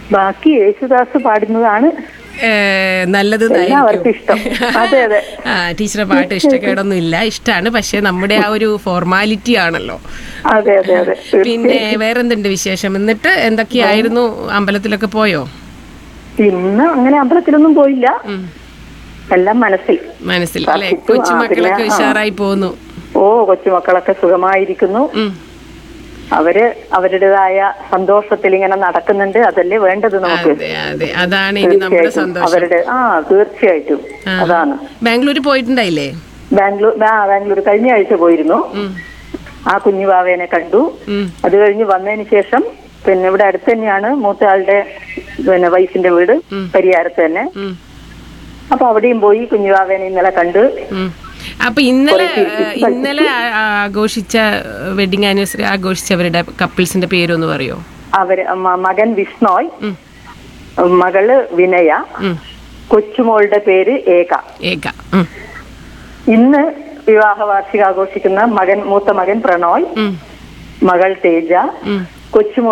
ബാക്കി യേശുദാസ് പാടുന്നതാണ് ഏ, നല്ലത് എല്ലാവർക്കും ഇഷ്ടം അതെ അതെ ആ ടീച്ചറെ പാട്ട് ഇഷ്ടക്കേടൊന്നും ഇല്ല ഇഷ്ടമാണ് പക്ഷെ നമ്മുടെ ആ ഒരു ഫോർമാലിറ്റി ആണല്ലോ അതെ അതെ അതെ പിന്നെ വേറെന്തുണ്ട് വിശേഷം എന്നിട്ട് എന്തൊക്കെയായിരുന്നു അമ്പലത്തിലൊക്കെ പോയോ ഇന്ന് അങ്ങനെ അമ്പലത്തിലൊന്നും പോയില്ല എല്ലാം മനസ്സിൽ മനസ്സിൽ അല്ലെ പ്രാർത്ഥിച്ചു. ആ, കൊച്ചുമക്കളൊക്കെ പിന്നെ, ആ. ഉഷാറായി പോകുന്നു ഓ കൊച്ചുമക്കളൊക്കെ സുഖമായിരിക്കുന്നു ഉം. അവര് അവരുടേതായ സന്തോഷത്തിൽ ഇങ്ങനെ നടക്കുന്നുണ്ട് അതല്ലേ വേണ്ടത് നമുക്ക് അതെ അതെ അതാണ് ഇനി നമ്മുടെ തീർച്ചയായിട്ടും സന്തോഷം അവരുടെ ആ തീർച്ചയായിട്ടും ആ. അതാണ് ബാംഗ്ലൂർ പോയിട്ടുണ്ടായില്ലേ ബാംഗ്ലൂർ ആ ബാംഗ്ലൂർ കഴിഞ്ഞ ആഴ്ച പോയിരുന്നു ഉം. ആ കുഞ്ഞുവാവേനെ കണ്ടു ഉം. അത് കഴിഞ്ഞ് വന്നതിന് ശേഷം പിന്നെ ഇവിടെ അടുത്ത് തന്നെയാണ് മൂത്ത ആളുടെ പിന്നെ വൈഫിന്റെ വീട് പരിയാരത്ത് തന്നെ ഉം. അപ്പൊ അവിടെയും പോയി കുഞ്ഞുവാവേനെ ഇന്നലെ കണ്ട് ഉം. അപ്പൊ ഇന്നലെ കുറേ ഏ, ഇന്നലെ ആ- ആ ആഘോഷിച്ച വെഡിങ് ആനിവേഴ്സറി ആഘോഷിച്ചവരുടെ കപ്പിൾസിന്റെ പേരൊന്ന് പറയോ അവര് മ- മകൻ വിഷ്ണോയ് ഉം. മകള് വിനയ ഉം. കൊച്ചുമോളുടെ പേര് ഏക ഏക ഉം. ഇന്ന് വിവാഹ വാർഷികം ആഘോഷിക്കുന്ന മകൻ മൂത്ത മകൻ പ്രണോയ് ഉം. മകൾ തേജ ഉം. കൊച്ചുമോൾ